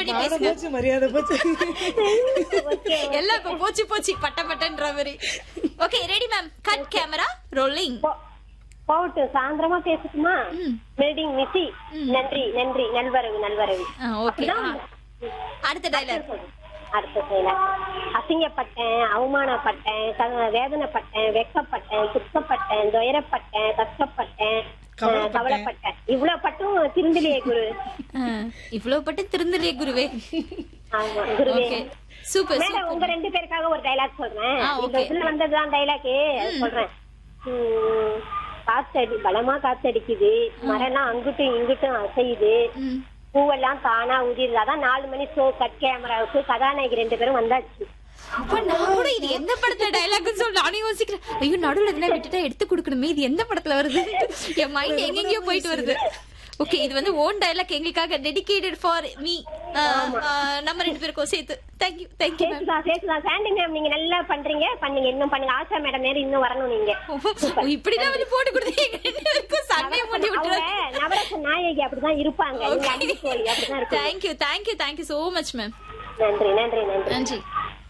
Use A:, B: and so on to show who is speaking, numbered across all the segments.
A: Ready
B: மானம்
A: பேசுங்க
B: போச்சு மரியாதை போச்சு
A: எல்லாம் இப்ப போச்சு போச்சு பட்ட பட்டன்ற மாதிரி okay ready ma'am cut camera rolling
C: போ- போகட்டும் சாயந்தரமா பேசட்டுமா பில்டிங் மிஸ்ஸி நன்றி நன்றி நல்வரவு நல்வரவு
A: ஓகே அடுத்த டைலாக்
C: அடுத்த செயல அசிங்கப்பட்டேன் அவமானப்பட்டேன் க- வேதனைப்பட்டேன் வெக்கப்பட்டேன் துக்கப்பட்டேன் துயரப்பட்டேன் கஷ்டப்பட்டேன்
B: கவலைப்பட்டேன்.
C: கவலைப்பட்டேன் இவ்வளவு பட்டும் திருந்தலையே குரு
A: இவ்வளவு பட்டு திருந்தலையே குருவே
C: ஆமா குருவே
A: ஓகே சூப்பர்
C: மேடம் உங்க ரெண்டு பேருக்காக ஒரு டைலாக் சொல்றேன்
A: ஆ,
C: இந்த
A: okay.
C: இதுல வந்ததுதான் டைலாக் சொல்றேன் உம், காத்தடி பலமா காத்தடிக்குது மரம்லாம் அங்கிட்டும் இங்கிட்டும் அசையுது பூவெல்லாம் தானா உதிருது அதான் நாலு மணி ஷோ கட் கேமராவுக்கு கதாநாயகி ரெண்டு பேரும் வந்தாச்சு
A: அப்ப நான் கூட இது எந்த படத்துல டைலாக் சொல்லி நானும் யோசிக்கிறேன் ஐயோ நடுவுல எதுனா விட்டுட்டா எடுத்து கொடுக்கணுமே இது எந்த படத்துல வருது என் மைண்ட் எங்கெங்கயோ போயிட்டு வருது ஓகே இது வந்து ஓன் டைலாக் எங்களுக்காக டெடிகேட்டட் ஃபார் மீ நம்ம ரெண்டு பேருக்கும் சேர்த்து தேங்க்யூ தேங்க்யூ மேம்
C: சேர்த்துதான் சேர்த்துதான் சாண்டி மேம் நீங்க நல்லா பண்றீங்க பண்ணீங்க இன்னும் பண்ணுங்க ஆஷா மேடம் நேரம் இன்னும் வரணும் நீங்க
A: இப்படிதான் வந்து போட்டு கொடுத்தீங்க எங்க ரெண்டு பேருக்கும் சண்டையை மூட்டி
C: அவங்க
A: விட்டுறாங்க
C: நவரச நாயகி அப்படிதான் இருப்பாங்க நீங்க அன்பு தோழி அப்படிதான் இருப்பாங்க
A: thank you thank you thank you so much ma'am
C: நன்றி நன்றி நன்றி
A: நன்றி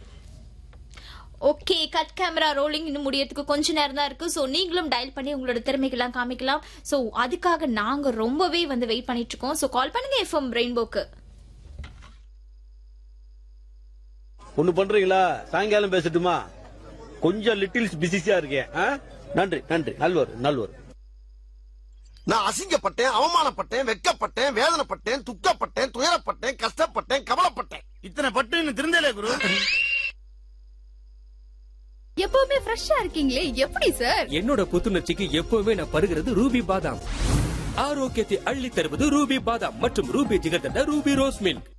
A: ஓகே கட் கேமரா ரோலிங் இன்னும் முடியறதுக்கு கொஞ்ச நேரம் தான் இருக்கு ஸோ நீங்களும் டயல் பண்ணி உங்களோட திறமைகள்லாம் காமிக்கலாம் ஸோ அதுக்காக நாங்க ரொம்பவே வந்து வெயிட் பண்ணிட்டு இருக்கோம் ஸோ கால் பண்ணுங்க எஃப்எம் ரெயின்போக்கு
D: ஒண்ணு பண்றீங்களா சாயங்காலம் பேசட்டுமா கொஞ்சம் லிட்டில் பிசிசியா இருக்கேன் ஆ? நன்றி நன்றி நல்வர் நல்வர்
E: நான் அசிங்கப்பட்டேன் அவமானப்பட்டேன் வெட்கப்பட்டேன் வேதனைப்பட்டேன் துக்கப்பட்டேன் துயரப்பட்டேன் கஷ்டப்பட்டேன் கவலைப்பட்டேன்
F: இத்தனை பட்டு இன்னும் திருந்தலே குரு
G: எப்பவுமே ஃப்ரெஷ்ஷா இருக்கீங்களே எப்படி சார்
H: என்னோட புத்துணர்ச்சிக்கு எப்பவுமே நான் பருகிறது ரூபி பாதாம் ஆரோக்கியத்தை அள்ளி தருவது ரூபி பாதாம் மற்றும் Ruby jigarthanda Ruby rose milk